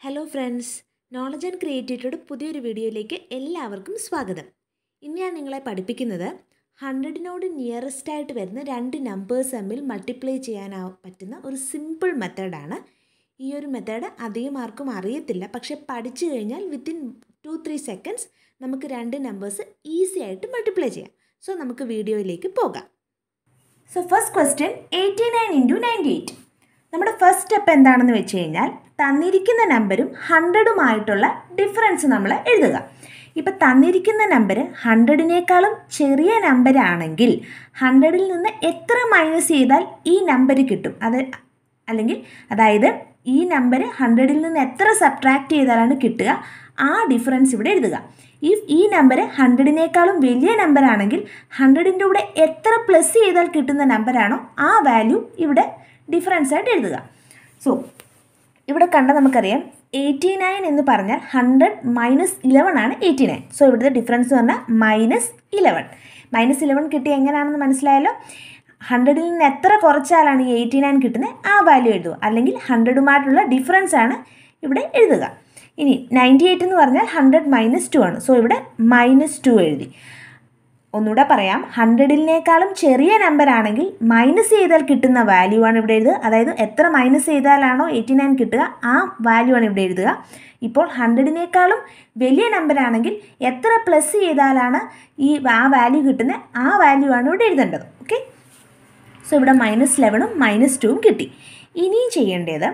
hello friends knowledge and ക്രിയേറ്റിവിറ്റിയുടെ പുതിയൊരു വീഡിയോയിലേക്ക് എല്ലാവർക്കും സ്വാഗതം ഇന്ന് ഞാൻ നിങ്ങളെ പഠിപ്പിക്കുന്നത് ഹൺഡ്രഡിനോട് നിയറസ്റ്റ് ആയിട്ട് വരുന്ന രണ്ട് നമ്പേഴ്സ് തമ്മിൽ മൾട്ടിപ്ലൈ ചെയ്യാൻ പറ്റുന്ന ഒരു സിമ്പിൾ മെത്തേഡാണ് ഈ ഒരു മെത്തേഡ് അധികം ആർക്കും അറിയത്തില്ല പക്ഷെ പഠിച്ചു കഴിഞ്ഞാൽ വിത്തിൻ ടു ത്രീ സെക്കൻഡ്സ് നമുക്ക് രണ്ട് നമ്പേഴ്സ് ഈസി ആയിട്ട് മൾട്ടിപ്ലൈ ചെയ്യാം സോ നമുക്ക് വീഡിയോയിലേക്ക് പോകാം so first question eighty nine into ninety eight നമ്മുടെ ഫസ്റ്റ് സ്റ്റെപ്പ് എന്താണെന്ന് വെച്ച് കഴിഞ്ഞാൽ തന്നിരിക്കുന്ന നമ്പരും ഹൺഡ്രഡുമായിട്ടുള്ള ഡിഫറൻസ് നമ്മൾ എഴുതുക ഇപ്പം തന്നിരിക്കുന്ന നമ്പർ ഹൺഡ്രഡിനേക്കാളും ചെറിയ നമ്പരാണെങ്കിൽ ഹൺഡ്രഡിൽ നിന്ന് എത്ര മൈനസ് ചെയ്താൽ ഈ നമ്പർ കിട്ടും അത് അല്ലെങ്കിൽ അതായത് ഈ നമ്പർ ഹൺഡ്രഡിൽ നിന്ന് എത്ര സബ്ട്രാക്ട് ചെയ്താലാണ് കിട്ടുക ആ ഡിഫറൻസ് ഇവിടെ എഴുതുക ഇഫ് ഈ നമ്പർ ഹൺഡ്രഡിനേക്കാളും വലിയ നമ്പർ ആണെങ്കിൽ ഹൺഡ്രഡിൻ്റെ കൂടെ എത്ര പ്ലസ് ചെയ്താൽ കിട്ടുന്ന നമ്പറാണോ ആ വാല്യൂ ഇവിടെ ഡിഫറൻസ് ആയിട്ട് എഴുതുക സോ ഇവിടെ കണ്ട നമുക്കറിയാം എയ്റ്റി നയൻ എന്ന് പറഞ്ഞാൽ ഹൺഡ്രഡ് മൈനസ് ഇലവൻ ആണ് എയ്റ്റി നയൻ സോ ഇവിടുത്തെ ഡിഫറൻസ് എന്ന് പറഞ്ഞാൽ മൈനസ് ഇലവൻ മൈനസ് ഇലവൻ കിട്ടി എങ്ങനെയാണെന്ന് മനസ്സിലായല്ലോ ഹൺഡ്രഡിൽ നിന്ന് എത്ര കുറച്ചാലാണ് ഈ എയ്റ്റി നയൻ കിട്ടുന്നത് ആ വാല്യൂ എഴുതുക അല്ലെങ്കിൽ ഹൺഡ്രഡുമായിട്ടുള്ള ഡിഫറൻസ് ആണ് ഇവിടെ എഴുതുക ഇനി നയൻറ്റി എയ്റ്റ് എന്ന് പറഞ്ഞാൽ ഹൺഡ്രഡ് മൈനസ് ടു ആണ് സോ ഇവിടെ മൈനസ് ടു എഴുതി ഒന്നുകൂടെ പറയാം ഹൺഡ്രഡിനേക്കാളും ചെറിയ നമ്പർ ആണെങ്കിൽ മൈനസ് ചെയ്താൽ കിട്ടുന്ന വാല്യൂ ആണ് ഇവിടെ എഴുതുക അതായത് എത്ര മൈനസ് ചെയ്താലാണോ എയ്റ്റി നയൻ കിട്ടുക ആ വാല്യൂ ആണ് ഇവിടെ എഴുതുക ഇപ്പോൾ ഹൺഡ്രഡിനേക്കാളും വലിയ നമ്പർ ആണെങ്കിൽ എത്ര പ്ലസ് ചെയ്താലാണ് ഈ ആ വാല്യൂ കിട്ടുന്നത് ആ വാല്യൂ ആണ് ഇവിടെ എഴുതേണ്ടത് ഓക്കെ സോ ഇവിടെ മൈനസ് ലെവനും മൈനസ് ടുവും കിട്ടി ഇനിയും ചെയ്യേണ്ടത്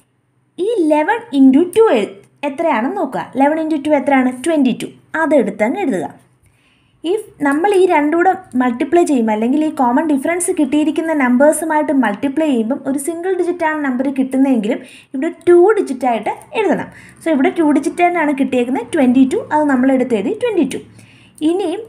ഈ ലെവൻ ഇൻറ്റു ടു എത്രയാണെന്ന് നോക്കുക ലെവൻ ഇൻറ്റു ടു എത്രയാണ് ട്വൻറ്റി ടു അതെടുത്തങ്ങ് എഴുതുക ഇഫ് നമ്മൾ ഈ രണ്ടും കൂടെ മൾട്ടിപ്ലൈ ചെയ്യുമ്പോൾ അല്ലെങ്കിൽ ഈ കോമൺ ഡിഫറൻസ് കിട്ടിയിരിക്കുന്ന നമ്പേഴ്സുമായിട്ട് മൾട്ടിപ്ലൈ ചെയ്യുമ്പം ഒരു സിംഗിൾ ഡിജിറ്റാണ് നമ്പർ കിട്ടുന്നതെങ്കിലും ഇവിടെ ടു ഡിജിറ്റായിട്ട് എഴുതണം സോ ഇവിടെ ടു ഡിജിറ്റാണ് കിട്ടിയേക്കുന്നത് ട്വൻറ്റി ടു അത് നമ്മൾ എടുത്ത് എഴുതി ട്വൻറ്റി ടു ഇനിയും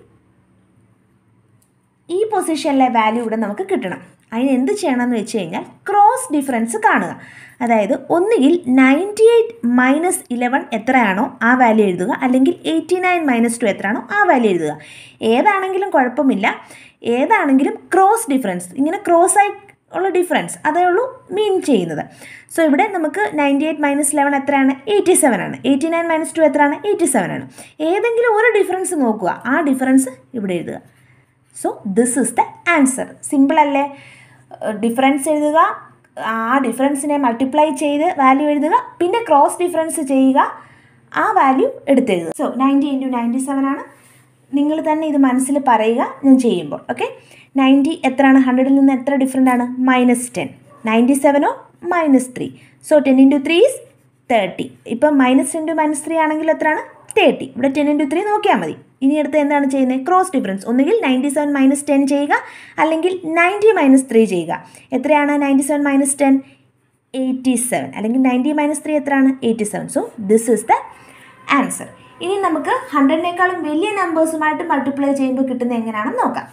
ഈ പൊസിഷനിലെ വാല്യൂ ഇവിടെ നമുക്ക് കിട്ടണം അതിന് എന്ത് ചെയ്യണമെന്ന് വെച്ച് കഴിഞ്ഞാൽ ക്രോസ് ഡിഫറൻസ് കാണുക അതായത് ഒന്നുകിൽ നയൻറ്റി എയ്റ്റ് മൈനസ് ഇലവൻ എത്രയാണോ ആ വാല്യൂ എഴുതുക അല്ലെങ്കിൽ എയ്റ്റി നയൻ മൈനസ് ടു എത്രയാണോ ആ വാല്യൂ എഴുതുക ഏതാണെങ്കിലും കുഴപ്പമില്ല ഏതാണെങ്കിലും ക്രോസ് ഡിഫറൻസ് ഇങ്ങനെ ക്രോസ് ആയി ഉള്ള ഡിഫറൻസ് അതേ ഉള്ളൂ മീൻ ചെയ്യുന്നത് സോ ഇവിടെ നമുക്ക് നയൻറ്റി എയ്റ്റ് മൈനസ് ഇലവൻ എത്രയാണ് എയ്റ്റി സെവൻ ആണ് എയ്റ്റി നയൻ മൈനസ് ടു എത്രയാണ് എയ്റ്റി സെവൻ ആണ് ഏതെങ്കിലും ഒരു ഡിഫറൻസ് നോക്കുക ആ ഡിഫറൻസ് ഇവിടെ എഴുതുക so this is the answer simple അല്ലേ ഡിഫറൻസ് എഴുതുക ആ ഡിഫറൻസിനെ മൾട്ടിപ്ലൈ ചെയ്ത് വാല്യൂ എഴുതുക പിന്നെ ക്രോസ് ഡിഫറൻസ് ചെയ്യുക ആ വാല്യൂ എടുത്തെഴുതുക so ninety into ninety seven ആണ് നിങ്ങൾ തന്നെ ഇത് മനസ്സിൽ പറയുക ഞാൻ ചെയ്യുമ്പോൾ ഓക്കെ നയൻറ്റി എത്രയാണ് ഹൺഡ്രഡിൽ നിന്ന് എത്ര ഡിഫറെൻ്റ് ആണ് മൈനസ് ടെൻ നയൻറ്റി സെവനോ minus three so ten into three is thirty ഇപ്പം മൈനസ് ഇൻറ്റു മൈനസ് ത്രീ ആണെങ്കിൽ എത്രയാണ് തേർട്ടി ഇവിടെ ടെൻ ഇൻറ്റു ത്രീ നോക്കിയാൽ മതി ഇനി അടുത്ത് എന്താണ് ചെയ്യുന്നത് ക്രോസ് ഡിഫറൻസ് ഒന്നുകിൽ നയൻറ്റി സെവൻ മൈനസ് ടെൻ ചെയ്യുക അല്ലെങ്കിൽ നയൻറ്റി മൈനസ് ത്രീ ചെയ്യുക എത്രയാണ് ninety seven minus ten eighty seven അല്ലെങ്കിൽ നയൻറ്റി മൈനസ് ത്രീ എത്രയാണ് eighty seven so this is the answer ഇനി നമുക്ക് ഹൺഡ്രഡിനേക്കാളും വലിയ നമ്പേഴ്സുമായിട്ട് മൾട്ടിപ്ലൈ ചെയ്യുമ്പോൾ കിട്ടുന്നത് എങ്ങനെയാണെന്ന് നോക്കാം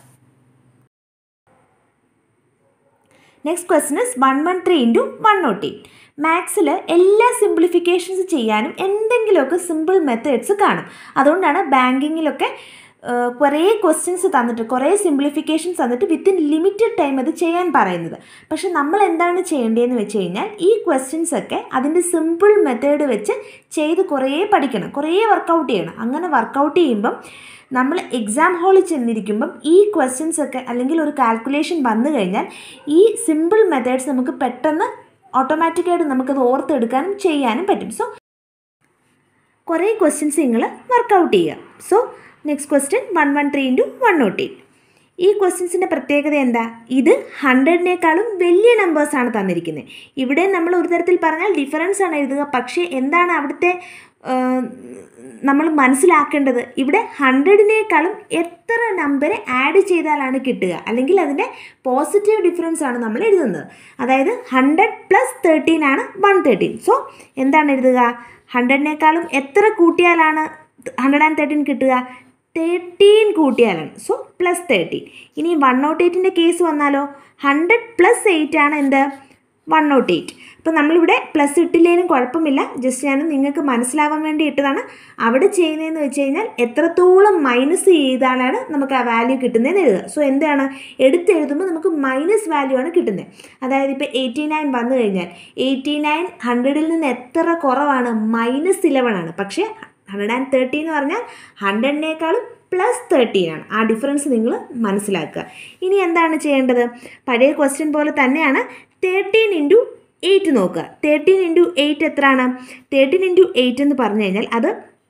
next question is one one three into one nought eight മാത്സിൽ എല്ലാ സിംപ്ലിഫിക്കേഷൻസ് ചെയ്യാനും എന്തെങ്കിലുമൊക്കെ സിമ്പിൾ മെത്തേഡ്സ് കാണും അതുകൊണ്ടാണ് ബാങ്കിങ്ങിലൊക്കെ കുറേ ക്വസ്റ്റ്യൻസ് തന്നിട്ട് കുറേ സിംപ്ലിഫിക്കേഷൻസ് തന്നിട്ട് വിത്തിൻ ലിമിറ്റഡ് ടൈം അത് ചെയ്യാൻ പറയുന്നത് പക്ഷെ നമ്മൾ എന്താണ് ചെയ്യേണ്ടതെന്ന് വെച്ച് കഴിഞ്ഞാൽ ഈ ക്വസ്റ്റ്യൻസ് ഒക്കെ അതിൻ്റെ സിമ്പിൾ മെത്തേഡ് വെച്ച് ചെയ്ത് കുറേ പഠിക്കണം കുറേ വർക്കൗട്ട് ചെയ്യണം അങ്ങനെ വർക്കൗട്ട് ചെയ്യുമ്പം നമ്മൾ എക്സാം ഹാളിൽ ചെന്നിരിക്കുമ്പം ഈ ക്വസ്റ്റ്യൻസ് ഒക്കെ അല്ലെങ്കിൽ ഒരു കാൽക്കുലേഷൻ വന്നു കഴിഞ്ഞാൽ ഈ സിമ്പിൾ മെത്തേഡ്സ് നമുക്ക് പെട്ടെന്ന് ഓട്ടോമാറ്റിക്കായിട്ട് നമുക്കത് ഓർത്തെടുക്കാനും ചെയ്യാനും പറ്റും സോ കുറേ ക്വസ്റ്റ്യൻസ് നിങ്ങൾ വർക്കൗട്ട് ചെയ്യുക so next question one one three into one nought eight ഈ ക്വസ്റ്റ്യൻസിൻ്റെ പ്രത്യേകത എന്താ ഇത് ഹൺഡ്രഡിനേക്കാളും വലിയ നമ്പേഴ്സാണ് തന്നിരിക്കുന്നത് ഇവിടെ നമ്മൾ ഒരു തരത്തിൽ പറഞ്ഞാൽ ഡിഫറൻസ് ആണ് എഴുതുക പക്ഷേ എന്താണ് അവിടുത്തെ നമ്മൾ മനസ്സിലാക്കേണ്ടത് ഇവിടെ ഹൺഡ്രഡിനേക്കാളും എത്ര നമ്പർ ആഡ് ചെയ്താലാണ് കിട്ടുക അല്ലെങ്കിൽ അതിൻ്റെ പോസിറ്റീവ് ഡിഫറൻസ് ആണ് നമ്മൾ എഴുതുന്നത് അതായത് ഹൺഡ്രഡ് പ്ലസ് തേർട്ടീൻ ആണ് വൺ തേർട്ടീൻ സോ എന്താണ് എഴുതുക ഹൺഡ്രഡിനേക്കാളും എത്ര കൂട്ടിയാലാണ് ഹൺഡ്രഡ് ആൻഡ് തേർട്ടീൻ കിട്ടുക തേർട്ടീൻ കൂട്ടിയാലാണ് സോ പ്ലസ് തേർട്ടീൻ ഇനി വൺ നോട്ട് എയ്റ്റിൻ്റെ കേസ് വന്നാലോ ഹൺഡ്രഡ് പ്ലസ് എയ്റ്റ് ആണ് എന്ത് വൺ നോട്ട് എയ്റ്റ് അപ്പോൾ നമ്മളിവിടെ പ്ലസ് ഇട്ടില്ലെങ്കിലും കുഴപ്പമില്ല ജസ്റ്റ് ഞാൻ നിങ്ങൾക്ക് മനസ്സിലാവാൻ വേണ്ടി ഇട്ടതാണ് അവിടെ ചെയ്യുന്നതെന്ന് വെച്ച് കഴിഞ്ഞാൽ എത്രത്തോളം മൈനസ് ചെയ്താലാണ് നമുക്ക് ആ വാല്യൂ കിട്ടുന്നതെന്ന് എഴുതുക സോ എന്താണ് എടുത്തെഴുതുമ്പോൾ നമുക്ക് മൈനസ് വാല്യൂ ആണ് കിട്ടുന്നത് അതായത് ഇപ്പോൾ എയ്റ്റി നയൻ വന്നു കഴിഞ്ഞാൽ എയ്റ്റി നയൻ ഹൺഡ്രഡിൽ നിന്ന് എത്ര കുറവാണ് മൈനസ് ഇലവൻ ആണ് പക്ഷേ ഹൺഡ്രഡ് ആൻഡ് തേർട്ടി എന്ന് പറഞ്ഞാൽ ഹൺഡ്രഡിനേക്കാളും പ്ലസ് തേർട്ടീൻ ആണ് ആ ഡിഫറൻസ് നിങ്ങൾ മനസ്സിലാക്കുക ഇനി എന്താണ് ചെയ്യേണ്ടത് പഴയ ക്വസ്റ്റ്യൻ പോലെ തന്നെയാണ് തേർട്ടീൻ ഇൻറ്റു എയ്റ്റ് നോക്കുക തേർട്ടീൻ ഇൻറ്റു എയ്റ്റ് എത്രയാണ് തേർട്ടീൻ ഇൻറ്റു എയ്റ്റ് എന്ന് പറഞ്ഞു കഴിഞ്ഞാൽ അത്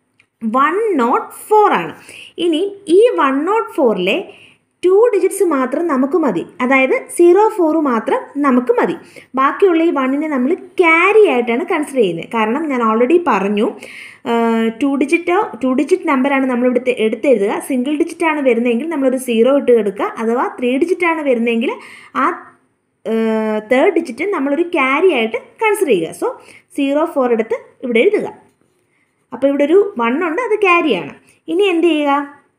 വൺ നോട്ട് ഫോർ ആണ് ഇനി ഈ വൺ നോട്ട് ഫോറിലെ ടു ഡിജിറ്റ്സ് മാത്രം നമുക്ക് മതി അതായത് സീറോ ഫോർ മാത്രം നമുക്ക് മതി ബാക്കിയുള്ള ഈ വണ്ണിനെ നമ്മൾ ക്യാരി ആയിട്ടാണ് കൺസിഡർ ചെയ്യുന്നത് കാരണം ഞാൻ ഓൾറെഡി പറഞ്ഞു ടു ഡിജിറ്റോ ടു ഡിജിറ്റ് നമ്പറാണ് നമ്മളിവിടെ എടുത്തെഴുതുക സിംഗിൾ ഡിജിറ്റ് ആണ് വരുന്നതെങ്കിൽ നമ്മളൊരു സീറോ ഇട്ട് എടുക്കുക അഥവാ ത്രീ ഡിജിറ്റ് ആണ് വരുന്നതെങ്കിൽ ആ തേർഡ് ഡിജിറ്റ് നമ്മളൊരു ക്യാരി ആയിട്ട് കൺസിഡർ ചെയ്യുക സോ സീറോ ഫോർ എടുത്ത് ഇവിടെ എഴുതുക അപ്പോൾ ഇവിടെ ഒരു വൺ ഉണ്ട് അത് ക്യാരിയാണ് ഇനി എന്ത് ചെയ്യുക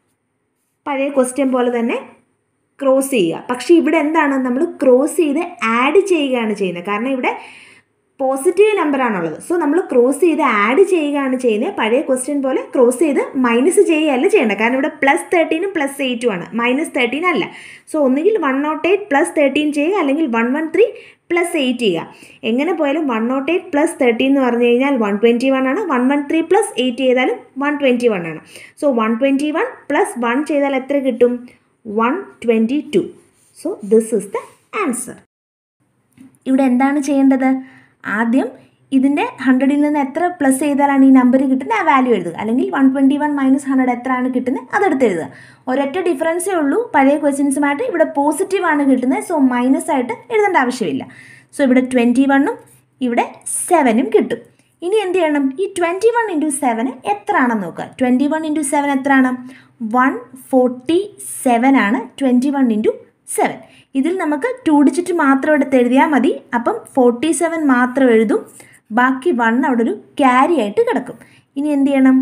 പഴയ ക്വസ്റ്റ്യൻ പോലെ തന്നെ ക്രോസ് ചെയ്യുക പക്ഷേ ഇവിടെ എന്താണ് നമ്മൾ ക്രോസ് ചെയ്ത് ആഡ് ചെയ്യുകയാണ് ചെയ്യുന്നത് കാരണം ഇവിടെ പോസിറ്റീവ് നമ്പറാണുള്ളത് സോ നമ്മൾ ക്രോസ് ചെയ്ത് ആഡ് ചെയ്യുകയാണ് ചെയ്യുന്നത് പഴയ ക്വസ്റ്റ്യൻ പോലെ ക്രോസ് ചെയ്ത് മൈനസ് ചെയ്യുകയല്ല ചെയ്യേണ്ടത് കാരണം ഇവിടെ പ്ലസ് തേർട്ടീനും പ്ലസ് എയ്റ്റും ആണ് മൈനസ് തേർട്ടീൻ അല്ല സോ ഒന്നുകിൽ one nought eight plus thirteen ചെയ്യുക അല്ലെങ്കിൽ one one three plus eight ചെയ്യുക എങ്ങനെ പോയാലും one nought eight plus thirteen എന്ന് പറഞ്ഞു കഴിഞ്ഞാൽ വൺ ട്വൻറ്റി വൺ ആണ് one one three plus eight ചെയ്താലും വൺ ട്വൻറ്റി വൺ ആണ് so one twenty one plus one ചെയ്താൽ എത്ര കിട്ടും one twenty two so this is the answer ഇവിടെ എന്താണ് ചെയ്യേണ്ടത് ആദ്യം ഇതിൻ്റെ ഹൺഡ്രഡിൽ നിന്ന് എത്ര പ്ലസ് ചെയ്താലാണ് ഈ നമ്പർ കിട്ടുന്നത് ആ വാല്യൂ എഴുതുക അല്ലെങ്കിൽ one twenty one minus hundred എത്രയാണ് കിട്ടുന്നത് അതെടുത്ത് എഴുതുക ഒരൊറ്റ ഡിഫറൻസേ ഉള്ളൂ പഴയ ക്വസ്റ്റ്യൻസുമായിട്ട് ഇവിടെ പോസിറ്റീവ് ആണ് കിട്ടുന്നത് സോ മൈനസ് ആയിട്ട് എഴുതേണ്ട ആവശ്യമില്ല സോ ഇവിടെ ട്വൻറ്റി വണ്ണും ഇവിടെ സെവനും കിട്ടും ഇനി എന്ത് ചെയ്യണം ഈ ട്വൻറ്റി വൺ ഇൻറ്റു സെവന് എത്ര ആണെന്ന് നോക്കുക ട്വൻറ്റി വൺ ഇൻറ്റു സെവൻ എത്രയാണ് വൺ ഫോർട്ടി സെവൻ ആണ് ട്വൻറ്റി വൺ ഇൻറ്റു സെവൻ ഇതിൽ നമുക്ക് ടു ഡിജിറ്റ് മാത്രം എടുത്ത് എഴുതിയാൽ മതി അപ്പം ഫോർട്ടി സെവൻ മാത്രം എഴുതും ബാക്കി വൺ അവിടെ ഒരു ക്യാരി ആയിട്ട് കിടക്കും ഇനി എന്ത് ചെയ്യണം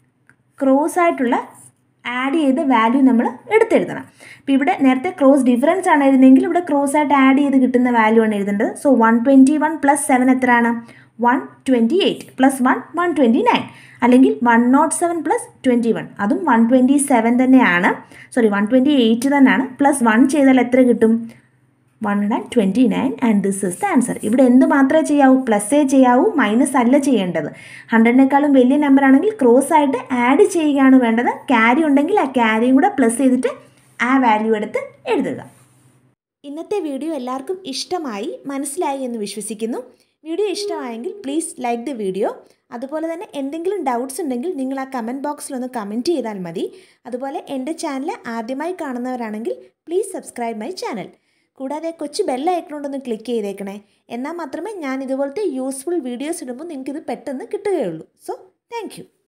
ക്രോസ് ആയിട്ടുള്ള ആഡ് ചെയ്ത വാല്യൂ നമ്മൾ എടുത്തെഴുതണം അപ്പോൾ ഇവിടെ നേരത്തെ ക്രോസ് ഡിഫറൻസ് ആണ് എഴുതുന്നതെങ്കിൽ ഇവിടെ ക്രോസ് ആയിട്ട് ആഡ് ചെയ്ത് കിട്ടുന്ന വാല്യൂ ആണ് എഴുതേണ്ടത് so one twenty one plus seven എത്രയാണ് one twenty eight plus one one twenty nine അല്ലെങ്കിൽ one nought seven plus twenty one അതും വൺ ട്വൻറ്റി സെവൻ തന്നെയാണ് സോറി വൺ ട്വൻറ്റി എയ്റ്റ് തന്നെയാണ് പ്ലസ് വൺ ചെയ്താൽ എത്ര കിട്ടും one hundred twenty nine and this is the answer ഇവിടെ എന്ത് മാത്രമേ ചെയ്യാവൂ പ്ലസ്സേ ചെയ്യാവൂ മൈനസ് അല്ല ചെയ്യേണ്ടത് ഹൺഡ്രഡിനേക്കാളും വലിയ നമ്പർ ആണെങ്കിൽ ക്രോസ് ആയിട്ട് ആഡ് ചെയ്യുകയാണ് വേണ്ടത് ക്യാരി ഉണ്ടെങ്കിൽ ആ ക്യാരിയും കൂടെ പ്ലസ് ചെയ്തിട്ട് ആ വാല്യൂ എടുത്ത് എഴുതുക ഇന്നത്തെ വീഡിയോ എല്ലാവർക്കും ഇഷ്ടമായി മനസ്സിലായി എന്ന് വിശ്വസിക്കുന്നു വീഡിയോ ഇഷ്ടമായെങ്കിൽ പ്ലീസ് ലൈക്ക് ദ വീഡിയോ അതുപോലെ തന്നെ എന്തെങ്കിലും ഡൗട്ട്സ് ഉണ്ടെങ്കിൽ നിങ്ങൾ ആ കമൻറ്റ് ബോക്സിലൊന്ന് കമൻറ്റ് ചെയ്താൽ മതി അതുപോലെ എൻ്റെ ചാനൽ ആദ്യമായി കാണുന്നവരാണെങ്കിൽ പ്ലീസ് സബ്സ്ക്രൈബ് മൈ ചാനൽ കൂടാതെ കൊച്ചു ബെല്ല ഐക്കണോണ്ടൊന്ന് ക്ലിക്ക് ചെയ്തേക്കണേ എന്നാൽ മാത്രമേ ഞാൻ ഇതുപോലത്തെ യൂസ്ഫുൾ വീഡിയോസ് ഇടുമ്പോൾ നിങ്ങൾക്കിത് പെട്ടെന്ന് കിട്ടുകയുള്ളൂ സോ താങ്ക്